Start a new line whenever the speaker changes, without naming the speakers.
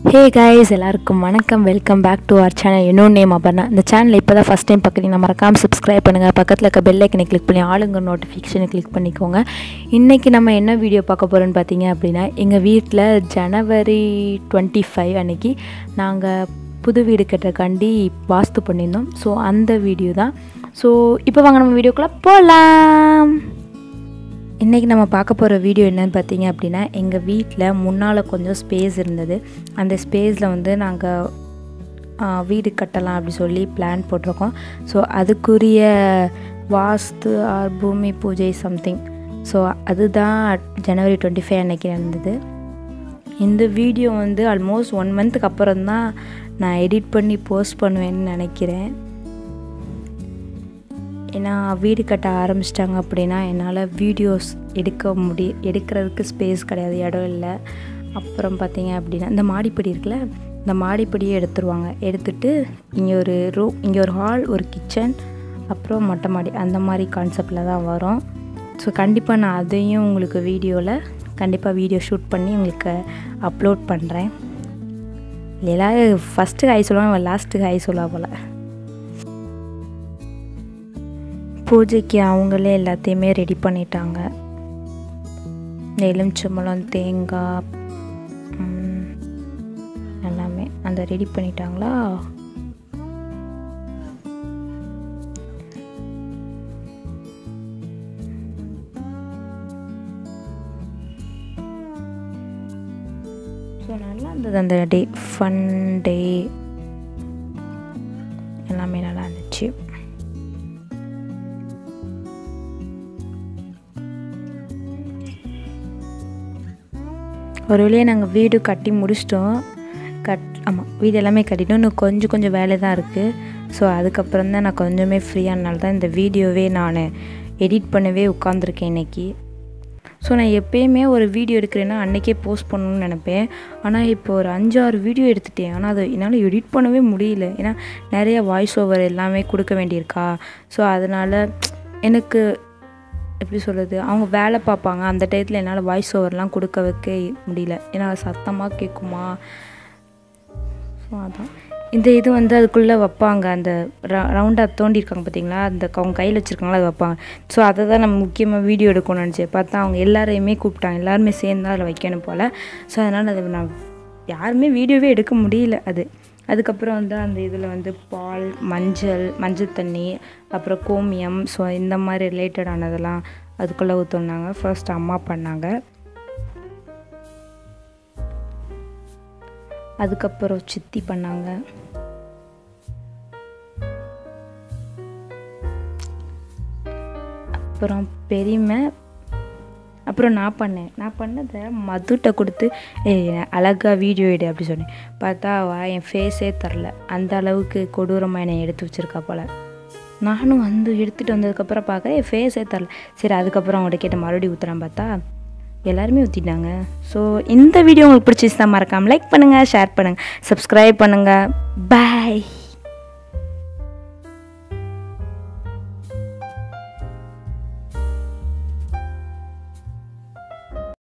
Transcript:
ஹே guys எல்லாருக்கும் வணக்கம் welcome back to our channel என்னோட நேம் அபர்ணா இந்த சேனல் இப்போ தான் ஃபஸ்ட் டைம் பார்க்குறீங்க மறக்காமல் சப்ஸ்கிரைப் பண்ணுங்கள் பக்கத்தில் இருக்க பெல் ஐக்கனை கிளிக் பண்ணி ஆளுங்க நோட்டிஃபிகேஷனை கிளிக் பண்ணிக்கோங்க இன்றைக்கி நம்ம என்ன வீடியோ பார்க்க போகிறோன்னு பார்த்தீங்க அப்படின்னா எங்கள் வீட்டில் ஜனவரி டுவெண்ட்டி ஃபைவ் அன்னைக்கு நாங்கள் புது வீடு கட்டுறக்காண்டி வாஸ்து பண்ணியிருந்தோம் ஸோ அந்த வீடியோ தான் ஸோ இப்போ வாங்க நம்ம வீடியோக்குள்ளே போகலாம் இன்றைக்கி நம்ம பார்க்க போகிற வீடியோ என்னன்னு பார்த்தீங்க அப்படின்னா எங்கள் வீட்டில் முன்னால் கொஞ்சம் ஸ்பேஸ் இருந்தது அந்த ஸ்பேஸில் வந்து நாங்கள் வீடு கட்டலாம் அப்படி சொல்லி பிளான் போட்டிருக்கோம் ஸோ அதுக்குரிய வாஸ்து ஆர் பூமி பூஜை சம்திங் ஸோ அதுதான் ஜனவரி டுவெண்ட்டி ஃபைவ் அன்னைக்கு நடந்தது இந்த வீடியோ வந்து ஆல்மோஸ்ட் ஒன் மந்த்துக்கு அப்புறம் தான் நான் எடிட் பண்ணி போஸ்ட் பண்ணுவேன்னு நினைக்கிறேன் ஏன்னா வீடு கட்ட ஆரம்பிச்சிட்டாங்க அப்படின்னா என்னால் வீடியோஸ் எடுக்க முடி எடுக்கிறதுக்கு ஸ்பேஸ் கிடையாது இடம் இல்லை அப்புறம் பார்த்தீங்க அப்படின்னா இந்த மாடிப்படி இருக்குல்ல இந்த மாடிப்படியை எடுத்துருவாங்க எடுத்துட்டு இங்கே ஒரு ரூ இங்கே ஒரு ஹால் ஒரு கிச்சன் அப்புறம் மொட்டை மாடி அந்த மாதிரி கான்செப்டில் தான் வரும் ஸோ கண்டிப்பாக நான் அதையும் உங்களுக்கு வீடியோவில் கண்டிப்பாக வீடியோ ஷூட் பண்ணி உங்களுக்கு அப்லோட் பண்ணுறேன் எல்லாரும் ஃபஸ்ட்டு ஹாய் சொல்லுவாங்க லாஸ்ட்டுக்கு ஹாய் சொல்லுவா போல் பூஜைக்கு அவங்களே எல்லாத்தையுமே ரெடி பண்ணிட்டாங்க எலுமிச்சம்பழம் தேங்காய் எல்லாமே அந்த ரெடி பண்ணிட்டாங்களா ஸோ நல்லா இருந்தது அந்த டே ஃபன் டே எல்லாமே நல்லா இருந்துச்சு ஒரு வழியாக நாங்கள் வீடு கட்டி முடிச்சிட்டோம் கட் ஆமாம் வீடு எல்லாமே கட்டிட்டோம் இன்னும் கொஞ்சம் கொஞ்சம் வேலை தான் இருக்குது ஸோ அதுக்கப்புறம் தான் நான் கொஞ்சமே ஃப்ரீயானால தான் இந்த வீடியோவே நான் எடிட் பண்ணவே உட்காந்துருக்கேன் இன்றைக்கி ஸோ நான் எப்பயுமே ஒரு வீடியோ எடுக்கிறேன்னா அன்றைக்கே போஸ்ட் பண்ணணும்னு நினப்பேன் ஆனால் இப்போ ஒரு அஞ்சாறு வீடியோ எடுத்துட்டேன் ஆனால் அதை என்னால் எடிட் பண்ணவே முடியல ஏன்னா நிறைய வாய்ஸ் ஓவர் எல்லாமே கொடுக்க வேண்டியிருக்கா ஸோ அதனால் எனக்கு எப்படி சொல்கிறது அவங்க வேலை பார்ப்பாங்க அந்த டயத்தில் என்னால் வாய்ஸ் ஓவர்லாம் கொடுக்க வைக்க முடியல ஏன்னா சத்தமாக கேட்குமா ஸோ அதான் இந்த இது வந்து அதுக்குள்ளே வைப்பாங்க அந்த ரவுண்டாக தோண்டியிருக்காங்க பார்த்தீங்களா அந்த அவங்க கையில் வச்சுருக்காங்களா அதை வைப்பாங்க ஸோ அதை தான் நம்ம முக்கியமாக வீடியோ எடுக்கணும்னு நினச்சேன் பார்த்தா அவங்க எல்லாரையுமே கூப்பிட்டாங்க எல்லாருமே சேர்ந்து அதில் வைக்கணும் போல் ஸோ அதனால் அது நான் யாருமே வீடியோவே எடுக்க முடியல அது அதுக்கப்புறம் வந்து அந்த இதில் வந்து பால் மஞ்சள் மஞ்சள் தண்ணி அப்புறம் கோமியம் ஸோ இந்த மாதிரி ரிலேட்டடானதெல்லாம் அதுக்குள்ளே ஊற்றுனாங்க ஃபர்ஸ்ட் அம்மா பண்ணாங்க அதுக்கப்புறம் சித்தி பண்ணாங்க அப்புறம் பெரியமை அப்புறம் நான் பண்ணேன் நான் பண்ணதை மதுட்ட கொடுத்து ஏ அழகாக வீடியோ எடு அப்படி சொன்னேன் பார்த்தா அவள் என் ஃபேஸே தரல அந்த அளவுக்கு கொடூரமாக என்னை எடுத்து வச்சுருக்கா போல் நானும் வந்து எடுத்துகிட்டு வந்ததுக்கப்புறம் பார்க்குறேன் என் ஃபேஸே தரல சரி அதுக்கப்புறம் அவங்கள்ட்ட கேட்ட மறுபடியும் ஊற்றுறான் பார்த்தா எல்லாருமே ஊற்றிட்டாங்க ஸோ இந்த வீடியோ உங்களுக்கு பிடிச்சிருந்தா மறக்காமல் லைக் பண்ணுங்கள் ஷேர் பண்ணுங்கள் சப்ஸ்கிரைப் பண்ணுங்கள் பாய்